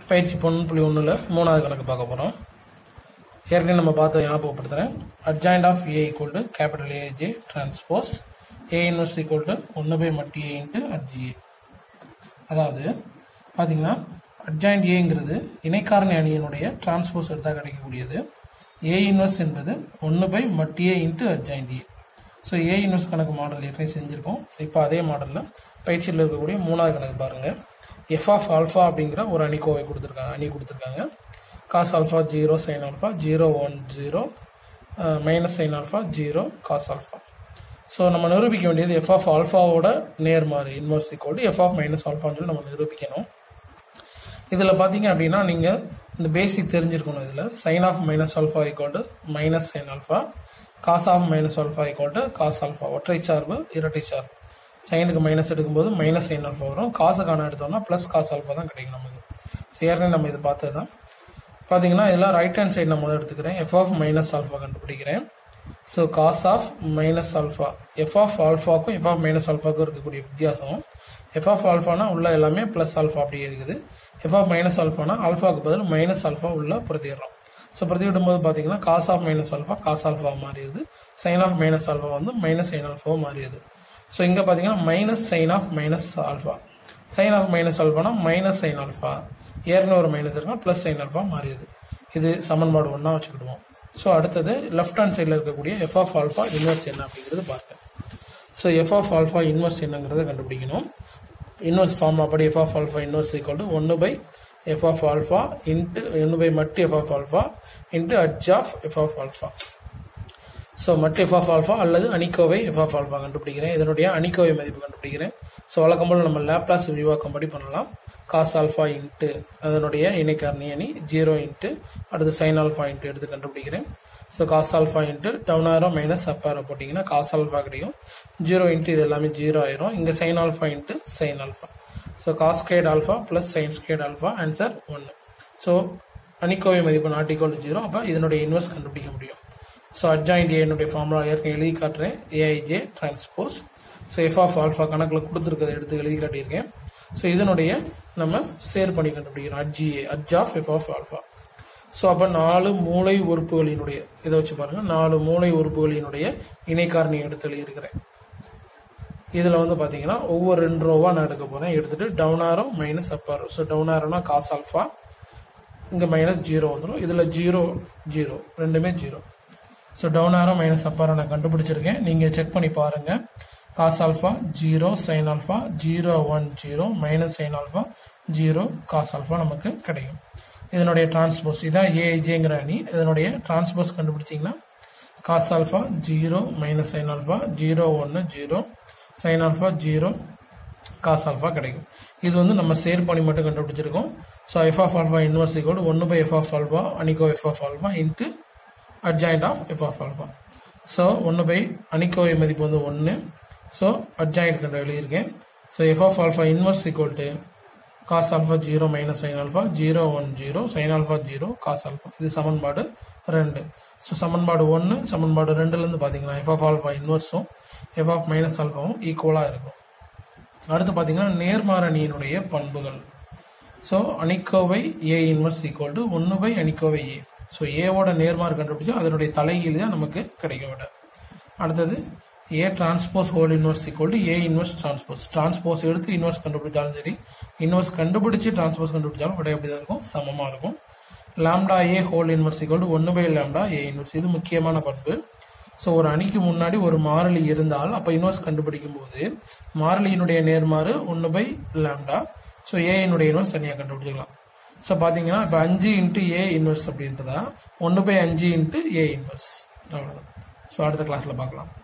பயிற்சி பொண்ணு புள்ளி ஒன்றில் மூணாவது கணக்கு பார்க்க போகிறோம் ஏற்கனவே நம்ம பார்த்த ஞாபகப்படுத்துகிறேன் adjoint of A equal to capital AJ transpose A inverse equal to ஒன்று பை மட்டி ஏ இன்ட்டு அட்ஜிஏ அதாவது பார்த்தீங்கன்னா அட்ஜாயிண்ட் ஏங்கிறது இணைக்காரணி அணியினுடைய டிரான்ஸ்போஸ் எடுத்தால் கிடைக்கக்கூடியது ஏ இன்வெர்ஸ் என்பது ஒன்று பை மட்டி A into adjoint A so A inverse கணக்கு மாடல் ஏற்கனவே செஞ்சுருக்கோம் இப்போ அதே மாடலில் பயிற்சியில் இருக்கக்கூடிய மூணாவது கணக்கு பாருங்கள் எஃப் ஆஃப் ஆல்ஃபா அப்படிங்கிற ஒரு அணிக்கோவை கொடுத்துருக்காங்க அணி கொடுத்துருக்காங்க cos alpha zero sine alpha zero one zero minus sine alpha zero cos alpha so நம்ம நிரூபிக்க வேண்டியது எஃப் ஆஃப் ஆல்ஃபாவோட நேர்மாறு inverse equal F of minus ஆல்ஃபான்னு சொல்லி நம்ம நிரூபிக்கணும் இதில் பார்த்தீங்க அப்படின்னா நீங்கள் இந்த பேசிக் தெரிஞ்சிருக்கணும் இதில் sine of minus alpha equal to minus sine alpha cos of minus alpha equal to cos alpha ஒற்றை சார்பு இரட்டை சார்பு சைனுக்கு மைனஸ் எடுக்கும்போது மைனஸ் சைன் ஆல்ஃபா வரும் காசுக்கான எடுத்தோம்னா ப்ளஸ் காஸ் ஆல்ஃபா தான் கிடைக்கும் நமக்கு ஸோ ஏற்கனவே நம்ம இது பார்த்தது தான் பார்த்தீங்கன்னா இதெல்லாம் ரைட் ஹேண்ட் சைடு நான் முதல் எடுத்துக்கிறேன் எஃப் ஆஃப் மைனஸ் ஆல்ஃபா கண்டுபிடிக்கிறேன் so cos of minus alpha F of ஆல்ஃபாக்கும் எஃப் ஆஃப் மைனஸ் ஆல்ஃபாக்கும் இருக்கக்கூடிய வித்தியாசம் எஃப் ஆஃப் ஆல்ஃபானா உள்ள எல்லாமே ப்ளஸ் ஆல்ஃபா அப்படியே இருக்குது எஃப் ஆஃப் மைனஸ் ஆல்ஃபானா ஆல்ஃபாக்கு பதில் மைனஸ் ஆல்ஃபா உள்ள பிரதிடுறோம் ஸோ பிரதிவிடும் போது பார்த்தீங்கன்னா cos of minus alpha cos alpha மாறிடுது சைன் ஆஃப் மைனஸ் ஆல்ஃபா வந்து மைனஸ் சைன் ஆல்ஃபா மாறிடுது ஸோ இங்கே பார்த்தீங்கன்னா minus sine of minus alpha sine of minus ஆல்ஃபானா மைனஸ் சைன் ஆல்ஃபா ஏற்கனவே ஒரு மைனஸ் இருக்கா ப்ளஸ் சைன் ஆல்ஃபா மாறிடுது இது சமன்பாடு ஒன்றா வச்சுக்கிடுவோம் ஸோ அடுத்தது லெஃப்ட் ஹேண்ட் சைடில் இருக்கக்கூடிய எஃப் ஆஃப் ஆல்ஃபா இன்வெர்ஸ் என்ன அப்படிங்கிறது பாருங்க so F of alpha inverse என்னங்கிறத கண்டுபிடிக்கணும் இன்வெர்ஸ் ஃபார்ம் அப்படி F of alpha inverse equal to ஒன்று by F of alpha into ஒன்று பை மட்டு F of alpha into adj of F of alpha so மட்டு எஃப் ஆஃப் ஆல்ஃபா அல்லது அணிக்கோவை F of alpha கண்டுபிடிக்கிறேன் இதனுடைய அணிக்கோவை மதிப்பு கண்டுபிடிக்கிறேன் ஸோ வழக்கம் போல் நம்ம லேப்லாஸ் விரிவாக்கம் படி பண்ணலாம் காஸ் ஆல்ஃபா இன்ட்டு அதனுடைய இணைக்காரணி அணி ஜீரோ இன்ட்டு அடுத்து சைன் ஆல்ஃபா இன்ட்டு எடுத்து கண்டுபிடிக்கிறேன் so cos alpha into down arrow minus up arrow போட்டிங்கன்னா காஸ் ஆல்ஃபா கிடைக்கும் ஜீரோ இன்ட்டு இது எல்லாமே ஜீரோ ஆயிரும் இங்கே sine alpha into sine alpha so cos square alpha plus sine square alpha answer ஒன்று so அணிக்கோவை மதிப்பு நாட் ஈக்குவல் டு ஜீரோ அப்போ இதனுடைய இன்வெர்ஸ் கண்டுபிடிக்க முடியும் ஸோ அட்ஜாயிண்ட் ஏனுடைய ஃபார்முலா ஏற்கனவே எழுதி காட்டுறேன் AIJ transpose so F of alpha கணக்கில் கொடுத்துருக்கதை எடுத்து எழுதி காட்டியிருக்கேன் ஸோ இதனுடைய நம்ம சேர் பண்ணி கண்டுபிடிக்கிறோம் adj A adj of F of alpha so அப்போ நாலு மூளை உறுப்புகளினுடைய இதை வச்சு பாருங்க நாலு மூளை உறுப்புகளினுடைய இணைக்காரணி எடுத்து எழுதியிருக்கிறேன் இதில் வந்து பார்த்தீங்கன்னா ஒவ்வொரு ரெண்டு ரோவாக நான் எடுக்க போகிறேன் எடுத்துட்டு down arrow minus up arrow so down ஆரோனா காஸ் ஆல்ஃபா இங்கே மைனஸ் ஜீரோ வந்துடும் இதில் ஜீரோ ஜீரோ ரெண்டுமே zero so down arrow minus up arrow நான் கண்டுபிடிச்சிருக்கேன் நீங்கள் செக் பண்ணி பாருங்கள் cos alpha zero sine alpha zero one zero minus sine alpha zero cos alpha நமக்கு கிடைக்கும் இதனுடைய டிரான்ஸ்போஸ் இதான் ஏஐஜேங்கிற அணி இதனுடைய டிரான்ஸ்போஸ் கண்டுபிடிச்சிங்கன்னா cos alpha zero minus sine alpha zero ஒன்று zero sine alpha zero cos alpha கிடைக்கும் இது வந்து நம்ம சேர் பண்ணி மட்டும் கண்டுபிடிச்சிருக்கோம் so F of alpha inverse equal ஒன்று பை எஃப் ஆஃப் ஆல்ஃபா அணிக்கோ F of alpha into adjoint of F of alpha so ஒன்று பை அணிக்கோவை மதிப்பு வந்து ஒன்று ஸோ அட்ஜாயிண்ட் கண்டு எழுதியிருக்கேன் so F of alpha inverse equal to cos alpha zero minus sine alpha zero one zero sine alpha zero cos alpha இது சமன்பாடு ரெண்டு ஸோ சமன்பாடு ஒன்று சமன்பாடு ரெண்டுலேருந்து பார்த்தீங்கன்னா எஃப் ஆஃப் ஆல்ஃபா இன்வர்ஸும் எஃப் ஆஃப் மைனஸ் ஆல்ஃபாவும் ஈக்குவலாக இருக்கும் அடுத்து பார்த்தீங்கன்னா நேர்மாறணியினுடைய பண்புகள் ஸோ அணிக்கோவை ஏ இன்வர்ஸ் ஈக்குவல் டு ஒன்று பை அணிக்கோவை ஏ ஸோ ஏவோட நேர்மாறு கண்டுபிடிச்சா அதனுடைய தலைகீழ் தான் நமக்கு கிடைக்கும் விட அடுத்தது A transpose whole inverse equal to A inverse transpose transpose எடுத்து இன்வர்ஸ் கண்டுபிடிச்சாலும் சரி இன்வர்ஸ் கண்டுபிடிச்சு டிரான்ஸ்போஸ் கண்டுபிடிச்சாலும் விட எப்படி தான் இருக்கும் சமமாக இருக்கும் lambda A whole inverse equal to ஒன்று பை லாம்டா ஏ இன்வர்ஸ் இது முக்கியமான பண்பு ஸோ ஒரு அணிக்கு முன்னாடி ஒரு மாறிலி இருந்தால் அப்போ இன்வர்ஸ் கண்டுபிடிக்கும் போது மாறிலியினுடைய நேர்மாறு ஒன்று பை லாம்டா ஸோ ஏனுடைய இன்வர்ஸ் தனியாக கண்டுபிடிச்சிக்கலாம் ஸோ பார்த்தீங்கன்னா இப்போ அஞ்சு இன்ட்டு ஏ இன்வர்ஸ் அப்படின்றதா ஒன்று பை அஞ்சு இன்ட்டு ஏ இன்வர்ஸ் அவ்வளோதான் ஸோ அடுத்த கிளாஸில் பார்க்கலாம்